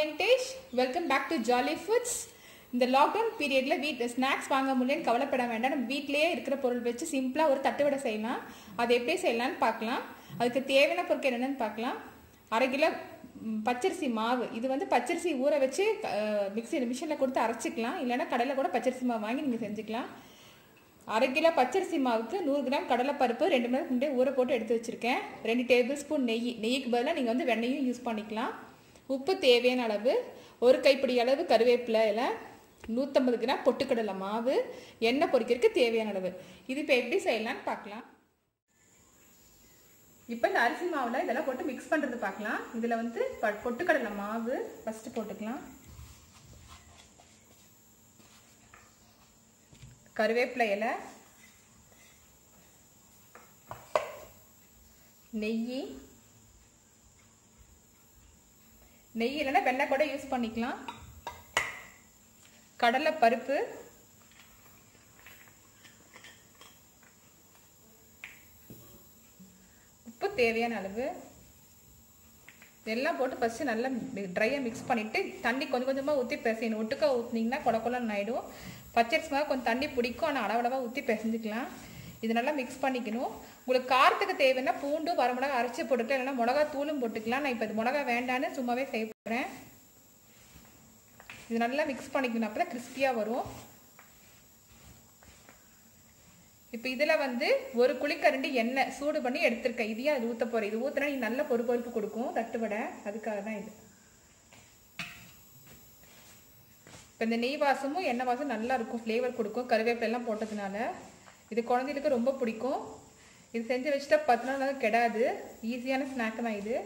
Venkatesh welcome back to jolly foods இந்த lockdown பீரியடில் wheat snacks வாங்க முடியலன்னு கவலைப்பட வேண்டாம் நம்ம வீட்டிலேயே இருக்கிற பொருள் வச்சு சிம்பிளாக ஒரு தட்டுவடை செய்யலாம் அது எப்படி செய்யலாம்னு பார்க்கலாம் அதுக்கு தேவையான பொருட்கள் என்னென்னு பார்க்கலாம் அரை கிலோ ம், பச்சரிசி மாவு இது வந்து பச்சரிசி ஊற வச்சு மிக்ஸி மிஷினில் கொடுத்து அரைச்சிக்கலாம் இல்லைன்னா கடையில் கூட பச்சரிசி மாவு வாங்கி நீங்கள் செஞ்சுக்கலாம் அரை கிலோ பச்சரிசி மாவுக்கு நூறு கிராம் கடலைப்பருப்பு ரெண்டு மணி நேரம் முன்னாடியே ஊற போட்டு எடுத்து வச்சுருக்கேன் ரெண்டு டேபிள் ஸ்பூன் நெய் நெய்க்கு பதிலாக நீங்கள் வந்து வெண்ணெயும் யூஸ் பண்ணிக்கலாம் உப்பு தேவையான அளவு ஒரு கைப்பிடி அளவு கருவேப்பிலை இலை நூற்றம்பது கிராம் பொட்டுக்கடலை மாவு எண்ணெய் பொரிக்கிறதுக்கு தேவையான அளவு இது இப்போ எப்படி செய்யலாம்னு பார்க்கலாம் இப்போ இந்த அரிசி மாவில் இதெல்லாம் போட்டு மிக்ஸ் பண்ணுறது பார்க்கலாம் இதில் வந்து ப- பொட்டுக்கடலை மாவு ஃபஸ்ட்டு போட்டுக்கலாம் கருவேப்பிலை இலை நெய் நெய் இல்லைன்னா வெண்ணெய் கூட யூஸ் பண்ணிக்கலாம் கடலை பருப்பு உப்பு தேவையான அளவு இதெல்லாம் போட்டு ஃபஸ்ட்டு நல்லா ட்ரையாக மிக்ஸ் பண்ணிவிட்டு தண்ணி கொஞ்சம் கொஞ்சமாக ஊற்றி பிசையணும் ஒட்டுக்கா ஊற்றுனீங்கன்னா கொல கொலன்னு ஆகிடும் பச்சரிசி மாவு கொஞ்சம் தண்ணி பிடிக்கும் ஆனால் அளவளவாக ஊற்றி பிசைஞ்சிக்கலாம் இது நல்லா மிக்ஸ் பண்ணிக்கணும் உங்களுக்கு காரத்துக்கு தேவைன்னா பூண்டு வரமிளகா அரைச்சி போட்டுக்கலாம் இல்லைன்னா மிளகா தூளும் போட்டுக்கலாம் நான் இப்போ இது மிளகா வேண்டான்னு சும்மாவே செய்ய போகிறேன் இது நல்லா மிக்ஸ் பண்ணிக்கணும் அப்போ தான் கிறிஸ்பியாக வரும் இப்போ இதில் வந்து ஒரு குழிக்கரண்டி எண்ணெய் சூடு பண்ணி எடுத்திருக்கேன் இதையும் அது ஊற்ற போகிறேன் இது ஊற்றினா நீ நல்ல பொறு பொறுப்பு கொடுக்கும் தட்டுவடை அதுக்காக தான் இது இப்போ இந்த நெய் வாசமும் எண்ணெய் வாசம் நல்லா இருக்கும் ஃப்ளேவர் கொடுக்கும் கருவேப்பிலை எல்லாம் போட்டதுனால இது குழந்தைகளுக்கு ரொம்ப பிடிக்கும் இது செஞ்சு வச்சுட்டா பத்து நாள் வந்து கெடாது ஈஸியான ஸ்நாக் தான் இது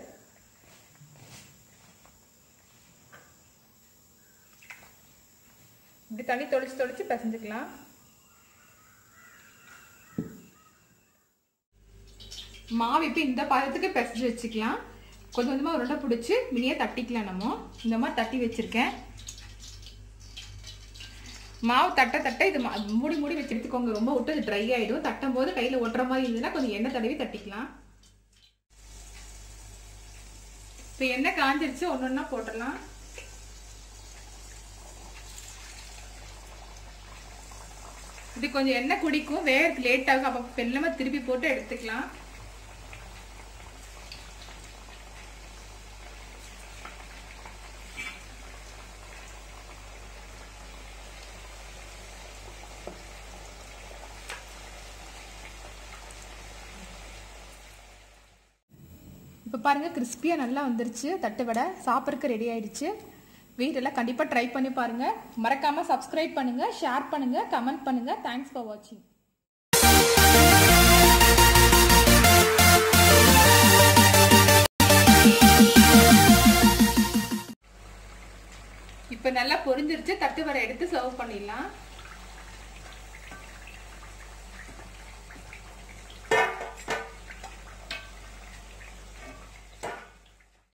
இப்படி தண்ணி தொளிச்சு தொளிச்சு பிசைஞ்சுக்கலாம் மாவு இப்போ இந்த பதத்துக்கு பிசைஞ்சு வச்சுக்கலாம் கொஞ்சம் கொஞ்சமாக உருண்டை பிடிச்சி மினியே தட்டிக்கலாம் நம்ம இந்த மாதிரி தட்டி வச்சுருக்கேன் மாவு தட்ட தட்ட இது மா- மூடி மூடி வச்சு எடுத்துக்கோங்க ரொம்ப விட்டு அது ட்ரை ஆகிடும் தட்டும் போது கையில் ஒட்டுற மாதிரி இருந்ததுன்னா கொஞ்சம் எண்ணெய் தடவி தட்டிக்கலாம் இப்போ எண்ணெய் காஞ்சிருச்சு ஒன்று ஒன்றா போட்டுடலாம் இது கொஞ்சம் எண்ணெய் குடிக்கும் வேக லேட் ஆகும் அப்போ வெள்ளமா திருப்பி போட்டு எடுத்துக்கலாம் இப்போ பாருங்கள் கிறிஸ்பியாக நல்லா வந்துருச்சு தட்டு வடை சாப்பிட்றதுக்கு ரெடி ஆயிடுச்சு வீட்டெல்லாம் கண்டிப்பாக ட்ரை பண்ணி பாருங்கள் மறக்காமல் சப்ஸ்கிரைப் பண்ணுங்கள் ஷேர் பண்ணுங்கள் கமெண்ட் பண்ணுங்கள் தேங்க்ஸ் ஃபார் வாட்சிங் இப்போ நல்லா பொரிஞ்சிருச்சு தட்டு வடை எடுத்து சர்வ் பண்ணிடலாம்